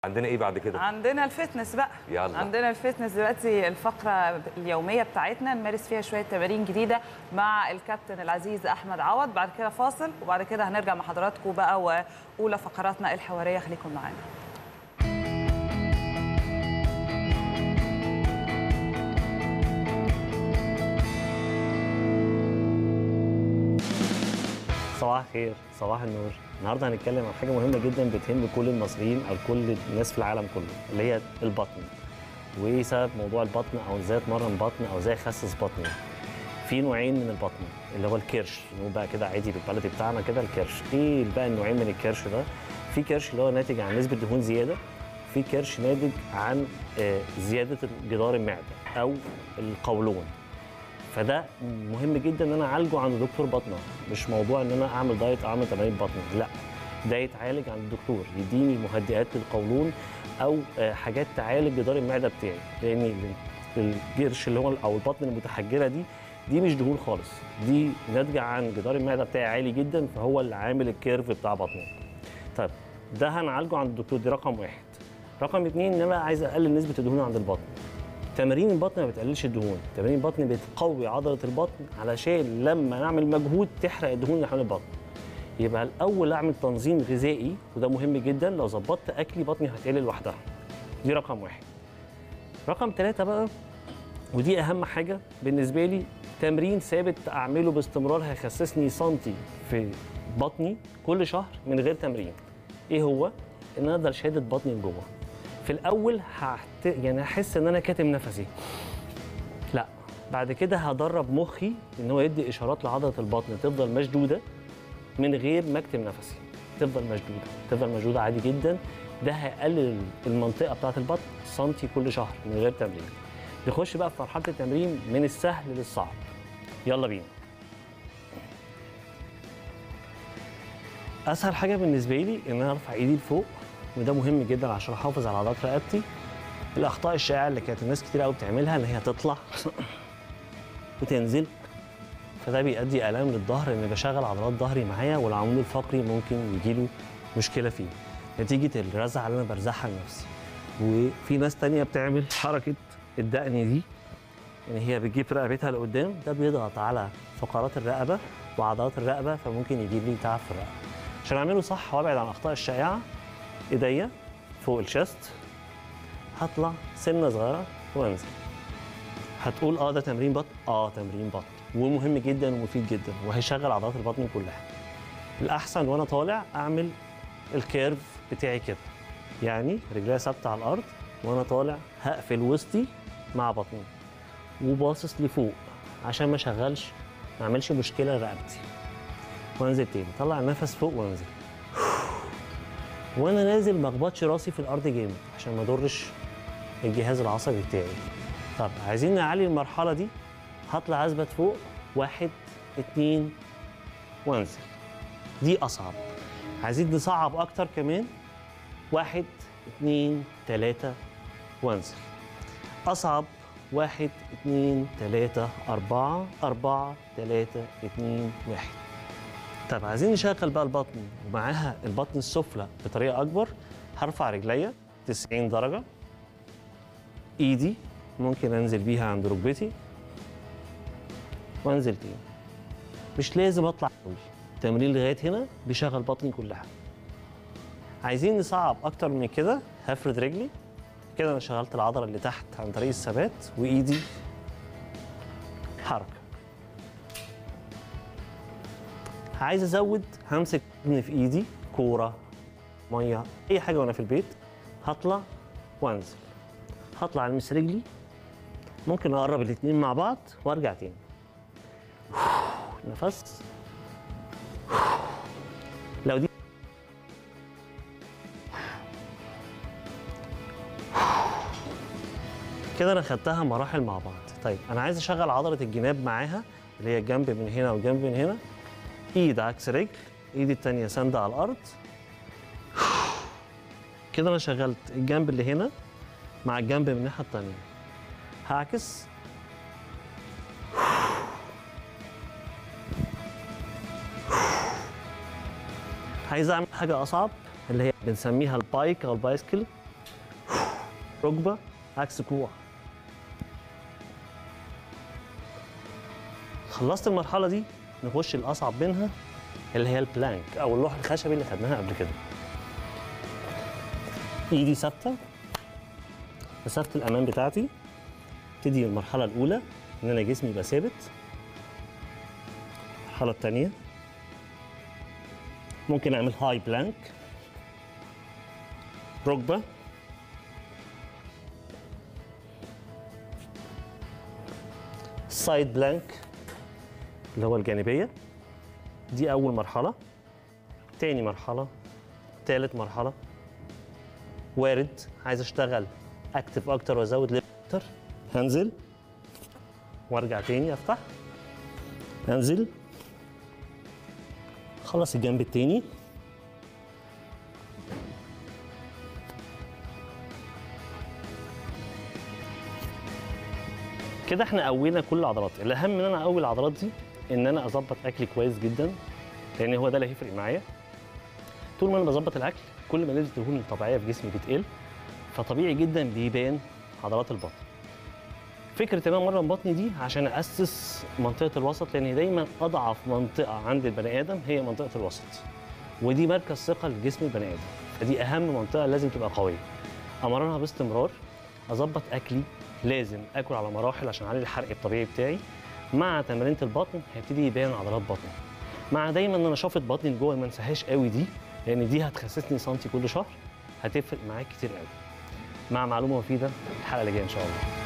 عندنا ايه بعد كده عندنا الفتنس بقى يلا. عندنا الفتنس دلوقتي الفقره اليوميه بتاعتنا نمارس فيها شويه تمارين جديده مع الكابتن العزيز احمد عوض بعد كده فاصل وبعد كده هنرجع مع حضراتكم بقى واولى فقراتنا الحواريه خليكم معانا صباح الخير صباح النور النهارده هنتكلم عن حاجه مهمه جدا بتهم كل المصريين او كل الناس في العالم كله اللي هي البطن وايه سبب موضوع البطن او ازاي اتمرن بطن او ازاي اخسس بطني في نوعين من البطن اللي هو الكرش نقول بقى كده عادي بالبلدي بتاعنا كده الكرش ايه بقى النوعين من الكرش ده في كرش اللي هو ناتج عن نسبه دهون زياده في كرش ناتج عن آه، زياده جدار المعده او القولون فده مهم جدا ان انا اعالجه عند دكتور بطنه مش موضوع ان انا اعمل دايت او اعمل تمارين بطن لا ده يتعالج عند الدكتور يديني مهدئات للقولون او آه، حاجات تعالج جدار المعده بتاعي لان الجرش اللي هو او البطن المتحجره دي دي مش دهون خالص دي ناتجه عن جدار المعده بتاعي عالي جدا فهو اللي عامل الكيرف بتاع بطني طيب ده هنعالجه عند الدكتور دي رقم واحد رقم اتنين ان انا عايز اقلل نسبه الدهون عند البطن تمارين البطن ما بتقللش الدهون تمارين البطن بتقوي عضله البطن علشان لما نعمل مجهود تحرق الدهون اللي حوالين البطن يبقى الاول اعمل تنظيم غذائي وده مهم جدا لو ظبطت اكلي بطني هتقل لوحدها دي رقم واحد رقم ثلاثة بقى ودي اهم حاجه بالنسبه لي تمرين ثابت اعمله باستمرار هيخسسني سنتي في بطني كل شهر من غير تمرين ايه هو ان انا افضل شادد بطني لجوه في الاول هحت... يعني هحس ان انا كاتم نفسي لا بعد كده هدرب مخي ان هو يدي اشارات لعضله البطن تفضل مشدوده من غير ما اكتم نفسي تفضل مشدوده تفضل مشدوده عادي جدا ده هيقلل المنطقه بتاعه البطن سنتي كل شهر من غير تمرين نخش بقى في مرحله التمرين من السهل للصعب يلا بينا اسهل حاجه بالنسبه لي ان انا ارفع ايدي لفوق وده مهم جدا عشان احافظ على عضلات رقبتي الاخطاء الشائعه اللي كانت الناس كتير قوي بتعملها ان هي تطلع وتنزل فده بيؤدي الام للظهر ان بشغل عضلات ظهري معايا والعمود الفقري ممكن يجيله مشكله فيه نتيجه الرزعه اللي انا برزعها لنفسي وفي ناس تانية بتعمل حركه الدقن دي ان هي بتجيب رقبتها لقدام ده بيضغط على فقرات الرقبه وعضلات الرقبه فممكن يجيب لي تعب في الرقبه عشان اعمله صح وابعد عن الاخطاء الشائعه ايديا فوق الشست هطلع سنه صغيره وانزل هتقول اه ده تمرين بطن اه تمرين بطن ومهم جدا ومفيد جدا وهيشغل عضلات البطن كلها الاحسن وانا طالع اعمل الكيرف بتاعي كده يعني رجليا ثابته على الارض وانا طالع هقفل وسطي مع بطني وباصص لفوق عشان ما اشغلش ما اعملش مشكله لرقبتي وانزل تاني طلع النفس فوق وانزل وانا نازل ما اخبطش راسي في الارض جامد عشان ما اضرش الجهاز العصبي بتاعي طب عايزين نعلي المرحله دي هطلع اثبت فوق واحد اتنين وانزل دي اصعب عايزين نصعب اكتر كمان واحد اتنين تلاته وانزل اصعب واحد اتنين تلاته اربعه اربعه تلاته اتنين واحد طب عايزين نشغل بقى البطن ومعاها البطن السفلى بطريقه اكبر هرفع رجليا 90 درجه ايدي ممكن انزل بيها عند ركبتي وانزل تاني مش لازم اطلع قوي التمرين لغايه هنا بيشغل بطني كلها عايزين نصعب اكتر من كده هفرد رجلي كده انا شغلت العضله اللي تحت عن طريق الثبات وايدي حركه عايز ازود همسك في ايدي كوره ميه اي حاجه وانا في البيت هطلع وانزل هطلع المس رجلي ممكن اقرب الاثنين مع بعض وارجع تاني نفس لو دي كده انا خدتها مراحل مع بعض طيب انا عايز اشغل عضله الجناب معاها اللي هي جنب من هنا وجنب من هنا ايد عكس رجل ايدي التانية ساندة على الارض كده انا شغلت الجنب اللي هنا مع الجنب من الناحيه التانية هعكس عايز اعمل حاجه اصعب اللي هي بنسميها البايك او البايسكل ركبه عكس كوع خلصت المرحله دي نخش الاصعب منها اللي هي البلانك او اللوح الخشبي اللي خدناها قبل كده ايدي ثابته مسافه الامان بتاعتي ابتدي المرحله الاولى ان انا جسمي يبقى ثابت المرحله الثانيه ممكن اعمل هاي بلانك ركبه سايد بلانك اللي هو الجانبيه دي اول مرحله تاني مرحله تالت مرحله وارد عايز اشتغل اكتف اكتر وازود ليفت اكتر هنزل وارجع تاني افتح انزل خلص الجنب التاني كده احنا قوينا كل العضلات الاهم ان انا اقوي العضلات دي ان انا اظبط اكلي كويس جدا لان هو ده اللي هيفرق معايا طول ما انا بظبط الاكل كل ما نسبه الدهون الطبيعيه في جسمي بتقل فطبيعي جدا بيبان عضلات البطن فكره ان انا مرن بطني دي عشان اسس منطقه الوسط لان دايما اضعف منطقه عند البني ادم هي منطقه الوسط ودي مركز ثقه لجسم البني ادم فدي اهم منطقه لازم تبقى قويه امرنها باستمرار اظبط اكلي لازم اكل على مراحل عشان اعلي الحرق الطبيعي بتاعي مع تمرينه البطن هيبتدي يبان عضلات بطني مع دايما ان انا شافط بطني لجوه ما انساهاش قوي دي لان دي هتخسسني سنتي كل شهر هتفرق معاك كتير قوي مع معلومه مفيده الحلقه اللي جايه ان شاء الله